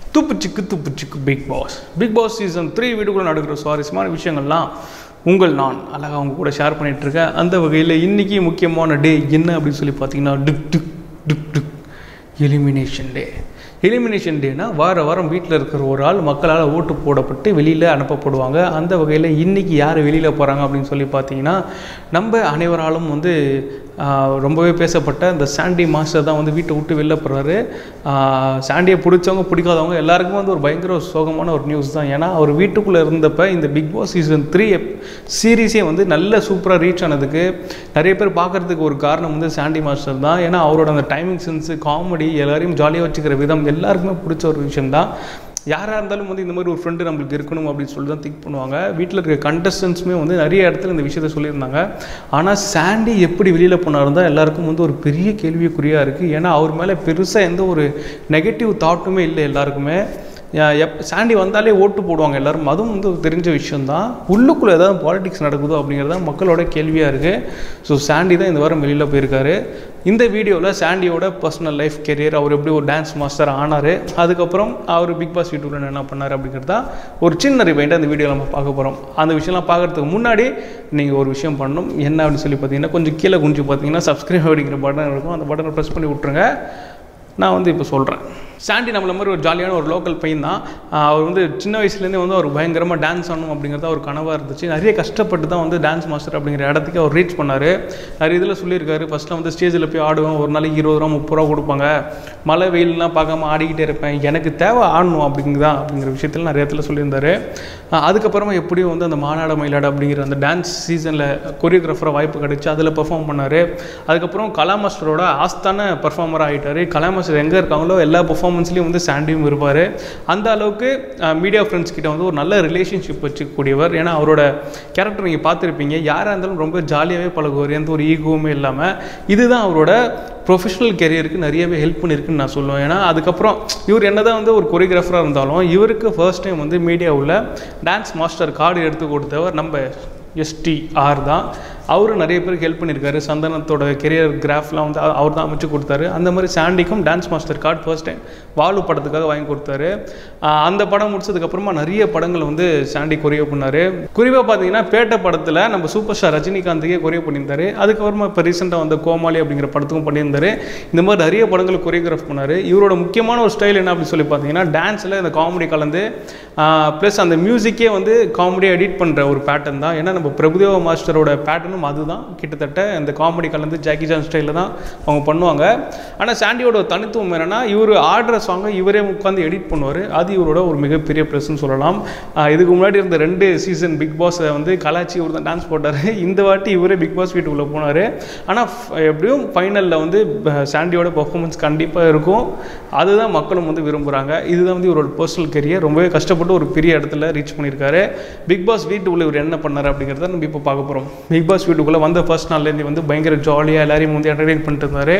துப்பு சிக்கு துப்பு சிக்கு Bigg Boss Bigg Boss season three வீடுக்குள்ள நடக்கிற சுவாரஸ்யமான விஷயங்கள்லாம் உங்கள் நான் அழகாக அவங்க கூட ஷேர் பண்ணிட்டு இருக்கேன் அந்த வகையில் இன்றைக்கி முக்கியமான டே என்ன அப்படின்னு சொல்லி பார்த்தீங்கன்னா tick tick tick tick elimination day elimination டேனா வார வாரம் வீட்டில் இருக்கிற ஒரு ஆள் மக்களால் ஓட்டு போடப்பட்டு வெளியில் அனுப்பப்படுவாங்க அந்த வகையில் இன்றைக்கி யார் வெளியில் போகிறாங்க அப்படின்னு சொல்லி பார்த்தீங்கன்னா நம்ம அனைவராலும் வந்து ஆஹ், ரொம்பவே பேசப்பட்ட இந்த சாண்டி மாஸ்டர் தான் வந்து வீட்டை விட்டு வெளில போகிறாரு சாண்டியை பிடிச்சவங்க பிடிக்காதவங்க எல்லாருக்கும் வந்து ஒரு பயங்கர ஒரு சோகமான ஒரு நியூஸ் தான் ஏன்னா அவர் வீட்டுக்குள்ளே இருந்தப்ப இந்த பிக் பாஸ் சீசன் த்ரீ சீரீஸே வந்து நல்ல சூப்பராக ரீச் ஆனதுக்கு நிறைய பேர் பார்க்குறதுக்கு ஒரு காரணம் வந்து சாண்டி மாஸ்டர் தான் ஏன்னா அவரோட அந்த டைமிங் சென்ஸு காமெடி எல்லாரையும் ஜாலியாக வச்சுக்கிற விதம் எல்லாருக்குமே பிடிச்ச ஒரு விஷயம் தான் யாராக இருந்தாலும் வந்து இந்த மாதிரி ஒரு ஃப்ரெண்டு நம்மளுக்கு இருக்கணும் அப்படின்னு சொல்லி தான் திங்க் பண்ணுவாங்க வீட்டில் இருக்கிற கண்டஸ்டன்ஸுமே வந்து நிறைய இடத்துல இந்த விஷயத்த சொல்லியிருந்தாங்க ஆனால் சாண்டி எப்படி வெளியில் போனார் தான் எல்லாருக்கும் வந்து ஒரு பெரிய கேள்விக்குறியாக இருக்குது ஏன்னா அவர் மேலே பெருசாக எந்த ஒரு நெகட்டிவ் தாட்டுமே இல்லை எல்லாருக்குமே யா- எப் சாண்டி வந்தாலே ஓட்டு போடுவாங்க எல்லாரும் அதுவும் வந்து ஒரு தெரிஞ்ச விஷயம்தான் உள்ளுக்குள்ளே ஏதாவது பாலிடிக்ஸ் நடக்குதோ அப்படிங்கிறது தான் மக்களோட கேள்வியாக இருக்குது ஸோ சாண்டி தான் இந்த வாரம் வெளியில் போயிருக்காரு இந்த வீடியோவில் சாண்டியோட பர்சனல் லைஃப் கெரியர் அவர் எப்படி ஒரு டான்ஸ் மாஸ்டர் ஆனார் அதுக்கப்புறம் அவர் பிக் பாஸ் யூடியூப்ல என்ன பண்ணார் அப்படிங்கிறது தான் ஒரு சின்ன ரிவைண்ட் அந்த வீடியோவில் நம்ம பார்க்க போகிறோம் அந்த விஷயம்லாம் பார்க்கறதுக்கு முன்னாடி நீங்கள் ஒரு விஷயம் பண்ணணும் என்ன அப்படின்னு சொல்லி பார்த்தீங்கன்னா கொஞ்சம் கீழே குஞ்சு பார்த்தீங்கன்னா சப்ஸ்கிரைப் அப்படிங்கிற பட்டன் இருக்கும் அந்த பட்டனை ப்ரெஸ் பண்ணி விட்ருங்க நான் வந்து இப்போ சொல்கிறேன் சாண்டி நம்மள மாதிரி ஒரு ஜாலியான ஒரு லோக்கல் பையன் தான் ஆஹ் அவர் வந்து சின்ன வயசுலேருந்தே வந்து அவர் பயங்கரமாக டான்ஸ் ஆடணும் அப்படிங்கிறது அவர் கனவாக இருந்துச்சு நிறைய கஷ்டப்பட்டு தான் வந்து டான்ஸ் மாஸ்டர் அப்படிங்கிற இடத்துக்கு அவர் ரீச் பண்ணார் நிறைய இதில் சொல்லியிருக்காரு ஃபஸ்ட்டில் வந்து ஸ்டேஜில் போய் ஆடுவேன் ஒரு நாளைக்கு இருபது ரூபா முப்பது ரூபா கொடுப்பாங்க மழை வெயில்லாம் பார்க்காம ஆடிக்கிட்டே இருப்பேன் எனக்கு தேவை ஆடணும் அப்படிங்கிறதா அப்படிங்கிற விஷயத்தில் நிறைய இடத்துல சொல்லியிருந்தாரு ஆஹ் அதுக்கப்புறமா எப்படியும் வந்து அந்த மாநாட மயிலாடு அப்படிங்கிற அந்த டான்ஸ் சீசனில் கொரியோகிராஃபராக வாய்ப்பு கிடைச்சு அதில் பெர்ஃபார்ம் பண்ணார் அதுக்கப்புறம் கலா மாஸ்டரோட ஆஸ்தான பர்ஃபார்மராக ஆகிட்டார் கலா மாஸ்டர் எங்கே இருக்காங்களோ எல்லா பெர்ஃபார்மன்ஸ்லேயும் வந்து சாண்டியும் இருப்பார் அந்த அளவுக்கு மீடியா ஃப்ரெண்ட்ஸ் கிட்ட வந்து ஒரு நல்ல ரிலேஷன்ஷிப் வச்சுக்கூடியவர் ஏன்னா அவரோட கேரக்டர் நீங்கள் பார்த்துருப்பீங்க யாராக இருந்தாலும் ரொம்ப ஜாலியாகவே பழகுவார் எந்த ஒரு ஈகோவுமே இல்லாமல் இதுதான் அவரோட ப்ரொஃபஷனல் கெரியருக்கு நிறையவே ஹெல்ப் பண்ணியிருக்குன்னு நான் சொல்லுவேன் ஏன்னா அதுக்கப்புறம் இவர் என்னதான் வந்து ஒரு கொரியோகிராஃபராக இருந்தாலும் இவருக்கு ஃபர்ஸ்ட் டைம் வந்து மீடியாவில் டான்ஸ் மாஸ்டர் கார்டு எடுத்து கொடுத்தவர் நம்ம எஸ்டிஆர் தான் அவரும் நிறைய பேருக்கு ஹெல்ப் பண்ணியிருக்காரு சந்தனத்தோட கெரியர் கிராஃப்லாம் வந்து அவர் தான் அமைச்சு கொடுத்தாரு அந்த மாதிரி சாண்டிக்கும் dance master card first time Vaalu படத்துக்காக வாங்கி கொடுத்தாரு ஆஹ் அந்த படம் முடிச்சதுக்கப்புறமா நிறைய படங்கள் வந்து சாண்டி கொரியோ பண்ணார் குறிப்பாக பார்த்தீங்கன்னா பேட்டை படத்தில் நம்ம சூப்பர் ஸ்டார் ரஜினிகாந்துக்கே கொரியோ பண்ணியிருந்தாரு அதுக்கப்புறமா இப்போ ரீசெண்டாக வந்த கோமாளி அப்படிங்கிற படத்துக்கும் பண்ணியிருந்தாரு இந்த மாதிரி நிறைய படங்கள் கொரியோகிராஃப் பண்ணார் இவரோட முக்கியமான ஒரு ஸ்டைல் என்ன அப்படின்னு சொல்லி பார்த்தீங்கன்னா டான்ஸில் இந்த காமெடி கலந்து ப்ளஸ் அந்த மியூசிக்கே வந்து காமெடியாக எடிட் பண்ணுற ஒரு பேட்டர்ன் தான் ஏன்னா நம்ம பிரபுதேவா மாஸ்டரோட பேட்டர்னும் அதுதான் கிட்டத்தட்ட இந்த காமெடி கலந்து ஜாக்கி ஜான் ஸ்டைலில் தான் அவங்க பண்ணுவாங்க ஆனால் சாண்டியோட தனித்துவம் என்னன்னா இவர் ஆடுற சாங்கை இவரே உட்காந்து எடிட் பண்ணுவார் அது இவரோட ஒரு மிகப்பெரிய ப்ளஸ்ன்னு சொல்லலாம் ஆஹ் இதுக்கு முன்னாடி இருந்த ரெண்டு சீசன் பிக் பாஸை வந்து கலாச்சி இவர் தான் டான்ஸ் போட்டார் இந்த வாட்டி இவரே பிக் பாஸ் வீட்டுக்குள்ளே போனார் ஆனால் எப்படியும் ஃபைனலில் வந்து ப- சாண்டியோட பர்ஃபார்மன்ஸ் கண்டிப்பாக இருக்கும் அதுதான் மக்களும் வந்து விரும்புகிறாங்க இதுதான் வந்து இவரோட பர்சனல் கெரியர் ரொம்பவே கஷ்டப்பட்டு ஒரு பெரிய இடத்துல ரீச் பண்ணியிருக்காரு பிக் பாஸ் வீட்டுக்குள்ளே இவர் என்ன பண்ணார் அப்படிங்கிறத நம்ம இப்போ பார்க்க போகிறோம் பிக் பாஸ் வீட்டுக்குள்ளே வந்த ஃபர்ஸ்ட் நாள்லேருந்து வந்து பயங்கர ஜாலியாக எல்லாரையும் வந்து என்டர்டெயின் பண்ணிட்டு இருந்தார்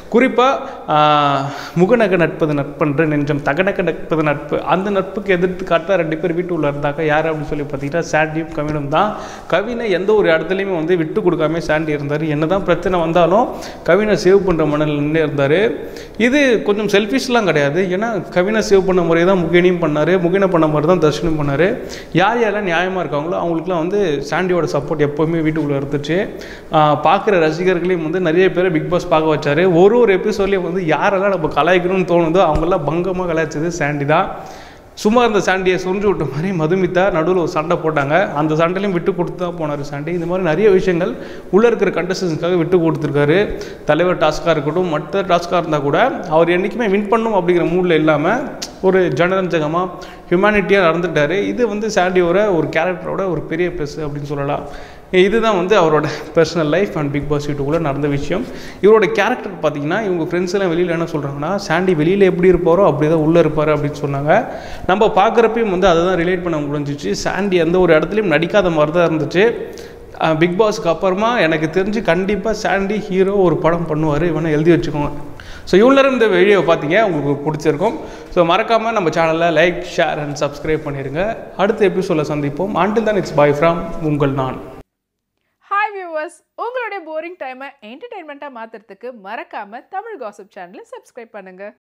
குறிப்பாக முகநக நட்பது நட்பன்று நெஞ்சம் தகநக நட்பது நட்பு அந்த நட்புக்கு எதிர்த்து காட்ட ரெண்டு பேர் வீட்டுக்குள்ளே இருந்தாங்க யார் அப்படின்னு சொல்லி பார்த்தீங்கன்னா சாண்டியும் கவினும் தான் கவினை எந்த ஒரு இடத்துலையுமே வந்து விட்டு கொடுக்காம சாண்டி இருந்தார் என்னதான் பிரச்சனை வந்தாலும் கவினை சேவ் பண்ணுற மனநிலையே இருந்தார் இது கொஞ்சம் செல்ஃபிஷ்லாம் கிடையாது ஏன்னா கவினை சேவ் பண்ண முறை தான் முகினியும் பண்ணார் முகினை பண்ண மாதிரி தான் தர்ஷனும் பண்ணார் யார் யாரெல்லாம் நியாயமாக இருக்காங்களோ அவங்களுக்குலாம் வந்து சாண்டியோட சப்போர்ட் எப்போவுமே வீட்டுக்குள்ளே இருந்துச்சு பார்க்குற ரசிகர்களையும் வந்து நிறைய பேரை பிக் பாஸ் பார்க்க வச்சாரு ஒரு ஒரு எபிசோட்லேயும் வந்து யாரெல்லாம் நம்ம கலாய்க்கணும்னு தோணுதோ அவங்கெல்லாம் பங்கமாக கலாய்ச்சது சாண்டி தான் சும்மா இருந்த சாண்டியை சுரிஞ்சு விட்ட மாதிரி மதுமிதா நடுவில் ஒரு சண்டை போட்டாங்க அந்த சண்டையிலையும் விட்டு கொடுத்து தான் போனார் சாண்டி இந்த மாதிரி நிறைய விஷயங்கள் உள்ளே இருக்கிற கண்டஸ்டன்ஸ்க்காக விட்டு கொடுத்துருக்காரு தலைவர் டாஸ்காக இருக்கட்டும் மற்ற டாஸ்காக இருந்தால் கூட அவர் என்றைக்குமே வின் பண்ணும் அப்படிங்கிற மூடில் இல்லாமல் ஒரு ஜனரஞ்சகமாக ஹியூமனிட்டியாக நடந்துட்டாரு இது வந்து சாண்டியோட ஒரு கேரக்டரோட ஒரு பெரிய ப்ளஸ் அப்படின்னு சொல்லலாம் இதுதான் வந்து அவரோட personal life and Bigg Boss வீட்டுக்குள்ளே நடந்த விஷயம் இவரோட கேரக்டர் பார்த்தீங்கன்னா இவங்க ஃப்ரெண்ட்ஸ் எல்லாம் வெளியில் என்ன சொல்கிறாங்கன்னா சாண்டி வெளியில் எப்படி இருப்பாரோ அப்படி தான் உள்ளே இருப்பார் அப்படின்னு சொன்னாங்க நம்ம பார்க்குறப்பையும் வந்து அதை தான் ரிலேட் பண்ண முடிஞ்சிச்சு சாண்டி எந்த ஒரு இடத்துலையும் நடிக்காத மாதிரி தான் இருந்துச்சு பிக் பாஸ்க்கு அப்புறமா எனக்கு தெரிஞ்சு கண்டிப்பாக சாண்டி ஹீரோ ஒரு படம் பண்ணுவார் இவனை எழுதி வச்சுக்கோங்க ஸோ இவ்வளோ நேரம் இந்த வீடியோ பார்த்தீங்க உங்களுக்கு பிடிச்சிருக்கும் ஸோ மறக்காமல் நம்ம சேனலில் லைக் ஷேர் அண்ட் சப்ஸ்கிரைப் பண்ணிடுங்க அடுத்த எபிசோடில் சந்திப்போம் அண்டில் தான் இட்ஸ் பாய் ஃப்ரம் உங்கள் நான் ஹாய் வியூவர்ஸ் உங்களுடைய போரிங் டைமை என்டர்டைன்மெண்ட்டாக மாற்றுறதுக்கு மறக்காமல் தமிழ் காசிப் சேனலை சப்ஸ்கிரைப் பண்ணுங்கள்